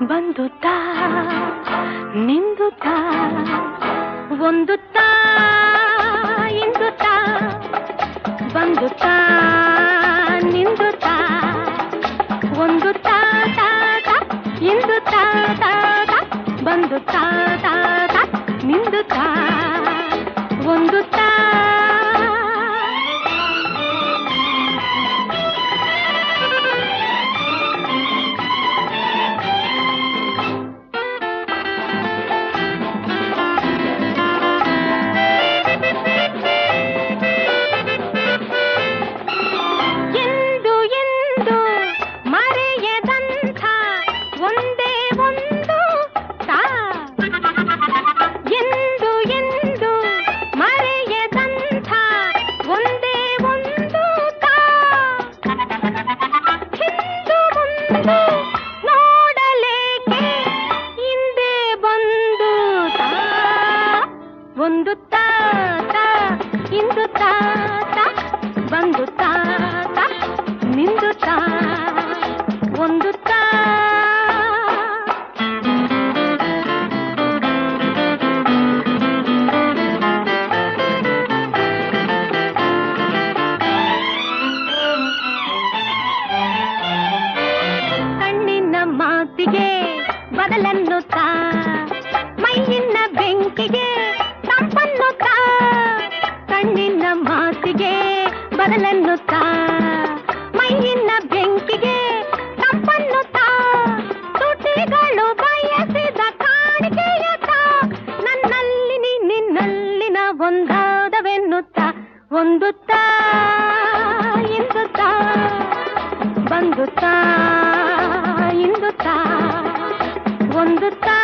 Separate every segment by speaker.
Speaker 1: ಬಂದು ತಾ ನಿಂದು ತಾ ಒಂದು ತಾ ಇಂದು ತಾ ಬಂದು ತಾ ನಿಂದು ತಾ ಒಂದು ತಾ ತಾ ತಾ ಇಂದು ತಾ ತಾ ತಾ ಬಂದು ತಾ ತಾ ತಾ ನಿಂದು ತಾ ಒಂದು ತಾ ಎಂದು ಎಂದು ಮರೆಯದಂಥ ಒಂದೇ ಒಂದು ತಾ ಎಂದು ಎಂದು ಮರೆಯದಂಥ ಒಂದೇ ಒಂದು ತಾ ಹಿಂದು ಮುಂದು ನೋಡಲೇಕೆ ಹಿಂದೆ ಬಂದು ತಾ ಒಂದು ತಾ ತಾ ಇಂದು ತಾ ತಾ ಬಂದು ತಾ ತಾ ನಿಂದು ತಾ ಒಂದು ತಾ ಕಣ್ಣಿನ ಮಾತಿಗೆ ಬದಲನ್ನು ತಾ ಮೈಯಿನ ಬೆಂಕಿಗೆ ತಂಪನ್ನು ತಾ ಕಣ್ಣಿನ ಮಾತಿಗೆ ಬದಲನ್ನು ತಾ ಮೈಯಿನ ಬೆಂಕಿಗೆ ತಂಪನ್ನು ತಾ ತುಟಿಗಳು ಬಯಸಿದ ಕಾಣಿಕೆಯ ತಾ ನನ್ನಲ್ಲಿ ನೀ ನಿನ್ನಲ್ಲಿನ ಒಂದಾದವೆನ್ನುತ್ತ ಒಂದು ತಾ ಎಂದು ತಾ ಬಂದು ತಾ ಇಂದು ತಾ ಒಂದು ತಾ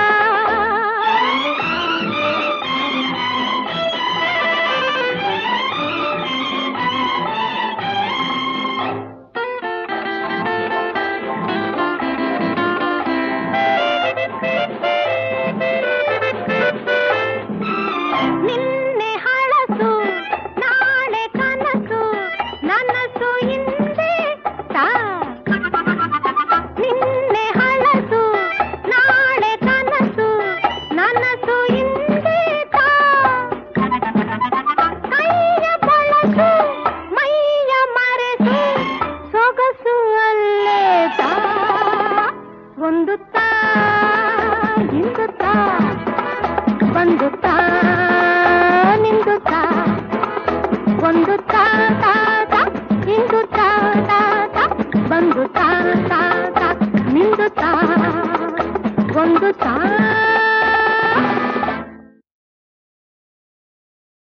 Speaker 1: ನಿನ್ನೆ ಹಳಸು ನಾಳೆ ಕನಸು ನನಸು ಹಿಂದೆ ತಾ ನಿನ್ನೆ ಹಳಸು ನಾಳೆ ಕನಸು ನನಸು ಹಿಂದೆ ತಾ ಕೈಯ ಬಳಸು ಮೈಯ ಮರೆಸು ಸೊಗಸು ಅಲ್ಲೇ ತಾ ಒಂದು ತಾ ಇಂದು ತಾ ಒಂದು ತಾ ನಿಂದು ತಾ ಒಂದು ತಾ ತಾ ತಾ ಇಂದು ತಾ ತಾ ತಾ ಬಂದು ತಾ ತಾ ತಾ ನಿಂದು ತಾ ಒಂದು ತಾ